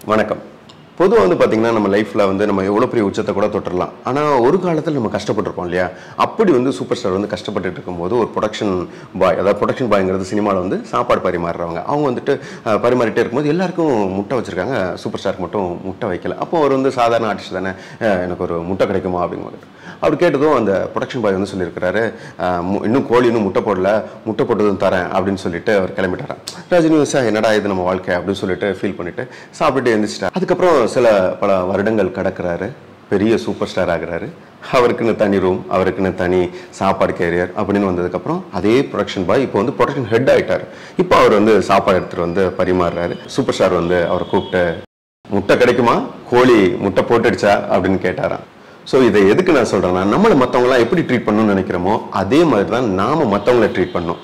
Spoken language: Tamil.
வணக்கம் பொதுவாக வந்து பார்த்தீங்கன்னா நம்ம லைஃப்பில் வந்து நம்ம எவ்வளோ பெரிய உச்சத்தை கூட தொட்டுடலாம் ஆனால் ஒரு காலத்தில் நம்ம கஷ்டப்பட்டிருப்போம் இல்லையா அப்படி வந்து சூப்பர் ஸ்டார் வந்து கஷ்டப்பட்டுட்டு இருக்கும்போது ஒரு ப்ரொடக்ஷன் பாய் அதாவது ப்ரொடக்ஷன் பாய்ங்கிறது சினிமாவில் வந்து சாப்பாடு பரிமாறுறவங்க அவங்க வந்துட்டு அஹ், பரிமாறிட்டே இருக்கும்போது எல்லாருக்கும் முட்டை வச்சுருக்காங்க சூப்பர் ஸ்டாருக்கு மட்டும் முட்டை வைக்கல அப்போ அவர் வந்து சாதாரண ஆர்டிஸ்ட் தானே அஹ், எனக்கு ஒரு முட்டை கிடைக்குமா அப்படிங்கும்போது அவர் கேட்டதும் அந்த ப்ரொடக்ஷன் பாய் வந்து சொல்லியிருக்கிறாரு அஹ், மு- இன்னும் கோழி இன்னும் முட்டை போடல முட்டை போட்டதும் தரேன் அப்படின்னு சொல்லிட்டு அவர் கிளம்பிட்டாராம் ரஜினி சார் என்னடா இது நம்ம வாழ்க்கை அப்படின்னு சொல்லிட்டு ஃபீல் பண்ணிட்டு சாப்பிட்டுட்டு எழுந்திரிச்சிட்டார் அதுக்கப்புறம் சில பல வருடங்கள் கடக்கிறாரு பெரிய சூப்பர் ஸ்டார் ஆகுறாரு அவருக்குன்னு தனி ரூம் அவருக்குன்னு தனி சாப்பாடு கேரியர் அப்படின்னு வந்ததுக்கப்புறம் அதே ப்ரொடக்ஷன் பாய் இப்போ வந்து ப்ரொடக்ஷன் ஹெட் ஆயிட்டார் இப்போ அவர் வந்து சாப்பாடு எடுத்துகிட்டு வந்து பரிமாறுறாரு சூப்பர் ஸ்டார் வந்து அவரை கூப்பிட்டு முட்டை கிடைக்குமா கோழி முட்டை போட்டுடுச்சா அப்படின்னு கேட்டாராம் ஸோ இதை எதுக்கு நான் சொல்கிறேன்னா நம்மளை மற்றவங்களாம் எப்படி ட்ரீட் பண்ணணும்னு நினைக்கிறோமோ அதே மாதிரி தான் நாம மற்றவங்கள ட்ரீட் பண்ணணும்